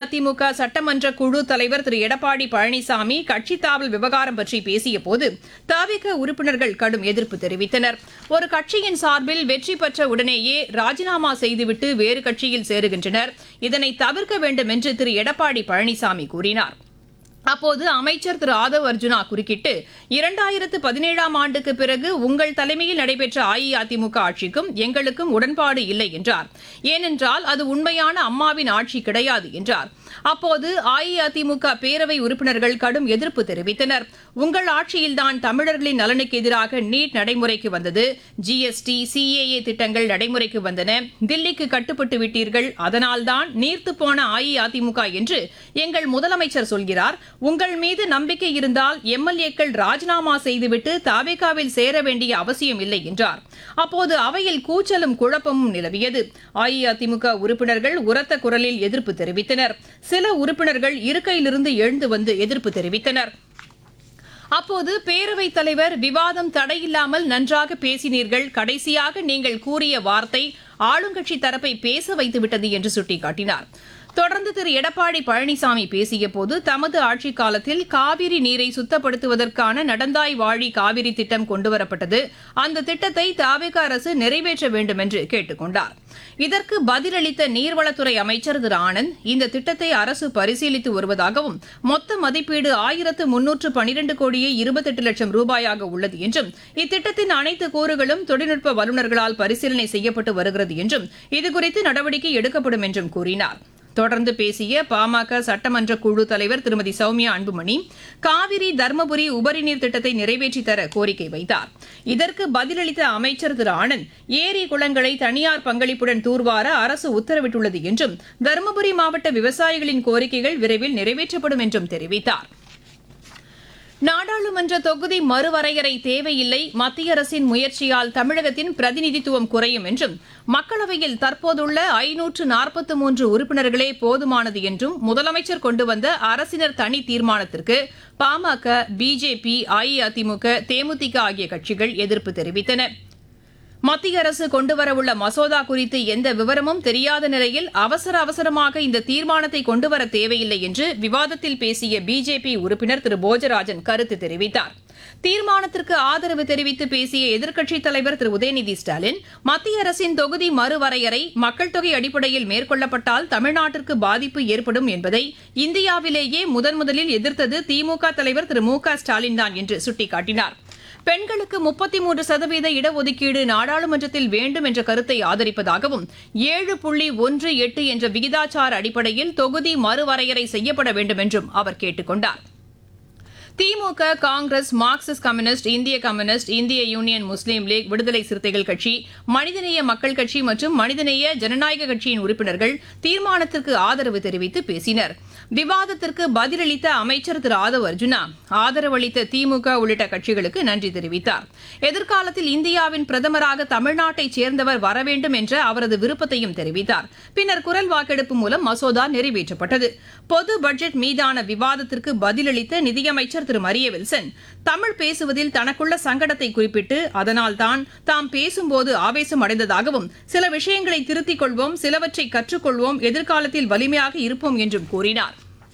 அஇஅதிமுக சட்டமன்ற குழு தலைவர் திரு எடப்பாடி பழனிசாமி கட்சி தாவல் விவகாரம் பற்றி பேசியபோது தவிக உறுப்பினர்கள் கடும் எதிர்ப்பு தெரிவித்தனர் ஒரு கட்சியின் சார்பில் வெற்றி பெற்ற உடனேயே ராஜினாமா செய்துவிட்டு வேறு கட்சியில் சேருகின்றனர் இதனை தவிர்க்க வேண்டும் என்று திரு எடப்பாடி பழனிசாமி கூறினார் அப்போது அமைச்சர் திரு ஆதவ் அர்ஜுனா குறுக்கிட்டு இரண்டாயிரத்து பதினேழாம் ஆண்டுக்கு பிறகு உங்கள் தலைமையில் நடைபெற்ற அஇஅதிமுக ஆட்சிக்கும் எங்களுக்கும் உடன்பாடு இல்லை என்றார் ஏனென்றால் அது உண்மையான அம்மாவின் ஆட்சி கிடையாது என்றார் அப்போது அஇஅதிமுக பேரவை உறுப்பினர்கள் கடும் எதிர்ப்பு தெரிவித்தனர் உங்கள் ஆட்சியில்தான் தமிழர்களின் நலனுக்கு எதிராக நீட் நடைமுறைக்கு வந்தது ஜிஎஸ்டி சிஏஏ திட்டங்கள் நடைமுறைக்கு வந்தன தில்லிக்கு கட்டுப்பட்டு விட்டீர்கள் அதனால்தான் நீர்த்து போன அஇஅதிமுக என்று எங்கள் முதலமைச்சர் சொல்கிறார் உங்கள் மீது நம்பிக்கை இருந்தால் எம்எல்ஏக்கள் ராஜினாமா செய்துவிட்டு தாவேகாவில் சேர வேண்டிய அவசியம் இல்லை என்றார் அப்போது அவையில் கூச்சலும் குழப்பமும் நிலவியது அஇஅதிமுக உறுப்பினர்கள் உரத்த குரலில் எதிர்ப்பு தெரிவித்தனர் சில உறுப்பினர்கள் இருக்கையிலிருந்து எழுந்து வந்து எதிர்ப்பு தெரிவித்தனர் அப்போது பேரவைத் தலைவர் விவாதம் தடையில்லாமல் நன்றாக பேசினீர்கள் கடைசியாக நீங்கள் கூறிய வார்த்தை ஆளுங்கட்சி தரப்பை பேச வைத்துவிட்டது என்று சுட்டிக்காட்டினார் தொடர்ந்து திரு எடப்பாடி பழனிசாமி பேசியபோது தமது ஆட்சிக் காலத்தில் காவிரி நீரை சுத்தப்படுத்துவதற்கான நடந்தாய் வாழி காவிரி திட்டம் கொண்டுவரப்பட்டது அந்த திட்டத்தை தாவேக அரசு நிறைவேற்ற வேண்டும் என்று கேட்டுக் கொண்டார் இதற்கு பதிலளித்த நீர்வளத்துறை அமைச்சர் திரு ஆனந்த் இந்த திட்டத்தை அரசு பரிசீலித்து வருவதாகவும் மொத்த மதிப்பீடு ஆயிரத்து முன்னூற்று பனிரெண்டு கோடியே இருபத்தெட்டு லட்சம் ரூபாயாக உள்ளது என்றும் இத்திட்டத்தின் அனைத்து கூறுகளும் தொழில்நுட்ப வல்லுநர்களால் பரிசீலனை செய்யப்பட்டு வருகிறது என்றும் இதுகுறித்து நடவடிக்கை எடுக்கப்படும் என்றும் கூறினார் தொடர்ந்து பேசிய பாமக சட்டமன்ற குழு தலைவர் திருமதி சௌமியா அன்புமணி காவிரி தர்மபுரி உபரி நீர் திட்டத்தை நிறைவேற்றித் தர கோரிக்கை வைத்தார் இதற்கு பதிலளித்த அமைச்சர் திரு ஆனந்த் ஏரி குளங்களை தனியார் பங்களிப்புடன் தூர்வார அரசு உத்தரவிட்டுள்ளது என்றும் தருமபுரி மாவட்ட விவசாயிகளின் கோரிக்கைகள் விரைவில் நிறைவேற்றப்படும் என்றும் தெரிவித்தார் நாடாளுமன்ற தொகுதி மறுவரையறை தேவையில்லை மத்திய அரசின் முயற்சியால் தமிழகத்தின் பிரதிநிதித்துவம் குறையும் என்றும் மக்களவையில் தற்போதுள்ள ஐநூற்று நாற்பத்தி மூன்று உறுப்பினர்களே போதுமானது என்றும் முதலமைச்சர் கொண்டு வந்த அரசினர் தனி தீர்மானத்திற்கு பாமக பிஜேபி அஇஅதிமுக தேமுதிக ஆகிய கட்சிகள் எதிர்ப்பு தெரிவித்தன மத்திய அரசு கொண்டுவரவுள்ள மசோதா குறித்து எந்த விவரமும் தெரியாத நிலையில் அவசர அவசரமாக இந்த தீர்மானத்தை கொண்டுவர தேவையில்லை என்று விவாதத்தில் பேசிய பிஜேபி உறுப்பினர் திரு போஜராஜன் கருத்து தெரிவித்தார் தீர்மானத்திற்கு ஆதரவு தெரிவித்து பேசிய எதிர்க்கட்சித் தலைவர் திரு உதயநிதி ஸ்டாலின் மத்திய அரசின் தொகுதி மறுவரையறை மக்கள் தொகை அடிப்படையில் மேற்கொள்ளப்பட்டால் தமிழ்நாட்டிற்கு பாதிப்பு ஏற்படும் என்பதை இந்தியாவிலேயே முதன் முதலில் எதிர்த்தது திமுக தலைவர் திரு மு க ஸ்டாலின் தான் என்று சுட்டிக்காட்டினார் பெண்களுக்கு முப்பத்தி மூன்று சதவீத இடஒதுக்கீடு நாடாளுமன்றத்தில் வேண்டும் என்ற கருத்தை ஆதரிப்பதாகவும் ஏழு புள்ளி ஒன்று எட்டு என்ற விகிதாச்சார அடிப்படையில் தொகுதி மறுவரையறை செய்யப்பட வேண்டும் என்றும் அவர் கேட்டுக் கொண்டார் திமுக காங்கிரஸ் மார்க்சிஸ்ட் கம்யூனிஸ்ட் இந்திய கம்யூனிஸ்ட் இந்திய யூனியன் முஸ்லீம் லீக் விடுதலை சிறுத்தைகள் கட்சி மனிதநேய மக்கள் கட்சி மற்றும் மனிதநேய ஜனநாயக கட்சியின் உறுப்பினர்கள் தீர்மானத்திற்கு ஆதரவு தெரிவித்து பேசினர் விவாதத்திற்கு பதிலளித்த அமைச்சர் திரு ஆதவ் அர்ஜுனா ஆதரவு அளித்த திமுக உள்ளிட்ட கட்சிகளுக்கு நன்றி தெரிவித்தார் எதிர்காலத்தில் இந்தியாவின் பிரதமராக தமிழ்நாட்டைச் சேர்ந்தவர் வர வேண்டும் என்ற அவரது விருப்பத்தையும் தெரிவித்தார் பின்னர் குரல் வாக்கெடுப்பு மூலம் மசோதா நிறைவேற்றப்பட்டது பொது பட்ஜெட் மீதான விவாதத்திற்கு பதிலளித்த நிதியமைச்சர் திரு மரிய வில்சன் தமிழ் பேசுவதில் தனக்குள்ள சங்கடத்தை குறிப்பிட்டு அதனால்தான் தாம் பேசும்போது ஆவேசம் அடைந்ததாகவும் சில விஷயங்களை திருத்திக் கொள்வோம் சிலவற்றை கற்றுக்கொள்வோம் எதிர்காலத்தில் வலிமையாக இருப்போம் என்றும் கூறினார்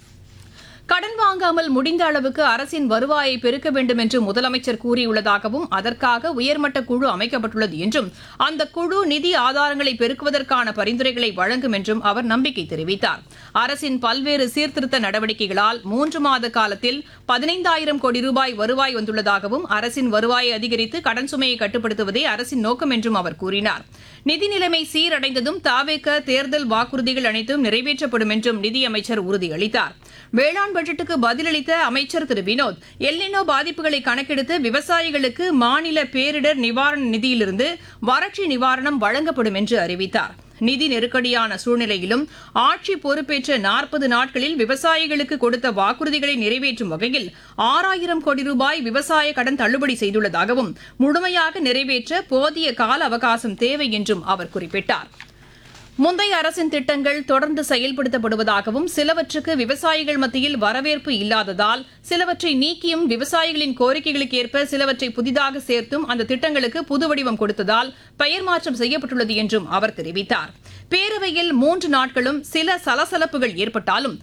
கடன் வாங்காமல் முடிந்த அளவுக்கு அரசின் வருவாயை பெருக்க வேண்டும் என்று முதலமைச்சர் கூறியுள்ளதாகவும் அதற்காக உயர்மட்ட குழு அமைக்கப்பட்டுள்ளது என்றும் அந்த குழு நிதி ஆதாரங்களை பெருக்குவதற்கான பரிந்துரைகளை வழங்கும் என்றும் அவர் நம்பிக்கை தெரிவித்தார் அரசின் பல்வேறு சீர்திருத்த நடவடிக்கைகளால் மூன்று மாத காலத்தில் பதினைந்தாயிரம் கோடி ரூபாய் வருவாய் வந்துள்ளதாகவும் அரசின் வருவாயை அதிகரித்து கடன் சுமையை கட்டுப்படுத்துவதே அரசின் நோக்கம் என்றும் அவர் கூறினார் நிதி நிலைமை சீரடைந்ததும் தாவேக்க தேர்தல் வாக்குறுதிகள் அனைத்தும் நிறைவேற்றப்படும் என்றும் நிதியமைச்சர் உறுதியளித்தார் வேளாண் பட்ஜெட்டுக்கு பதிலளித்த அமைச்சர் திரு வினோத் எல்லினோ பாதிப்புகளை கணக்கெடுத்து விவசாயிகளுக்கு மாநில பேரிடர் நிவாரண நிதியிலிருந்து வறட்சி நிவாரணம் வழங்கப்படும் என்று அறிவித்தார் நிதி நெருக்கடியான சூழ்நிலையிலும் ஆட்சி பொறுப்பேற்ற நாற்பது நாட்களில் விவசாயிகளுக்கு கொடுத்த வாக்குறுதிகளை நிறைவேற்றும் வகையில் ஆறாயிரம் கோடி ரூபாய் விவசாய கடன் தள்ளுபடி செய்துள்ளதாகவும் முழுமையாக நிறைவேற்ற போதிய கால அவகாசம் தேவை என்றும் அவர் குறிப்பிட்டார் முந்தைய அரசின் திட்டங்கள் தொடர்ந்து செயல்படுத்தப்படுவதாகவும் சிலவற்றுக்கு விவசாயிகள் மத்தியில் வரவேற்பு இல்லாததால் சிலவற்றை நீக்கியும் விவசாயிகளின் கோரிக்கைகளுக்கு ஏற்ப சிலவற்றை புதிதாக சேர்த்தும் அந்த திட்டங்களுக்கு புது வடிவம் கொடுத்ததால் பெயர் மாற்றம் செய்யப்பட்டுள்ளது என்றும் அவர் தெரிவித்தார் பேரவையில் மூன்று நாட்களும் சில சலசலப்புகள் ஏற்பட்டாலும்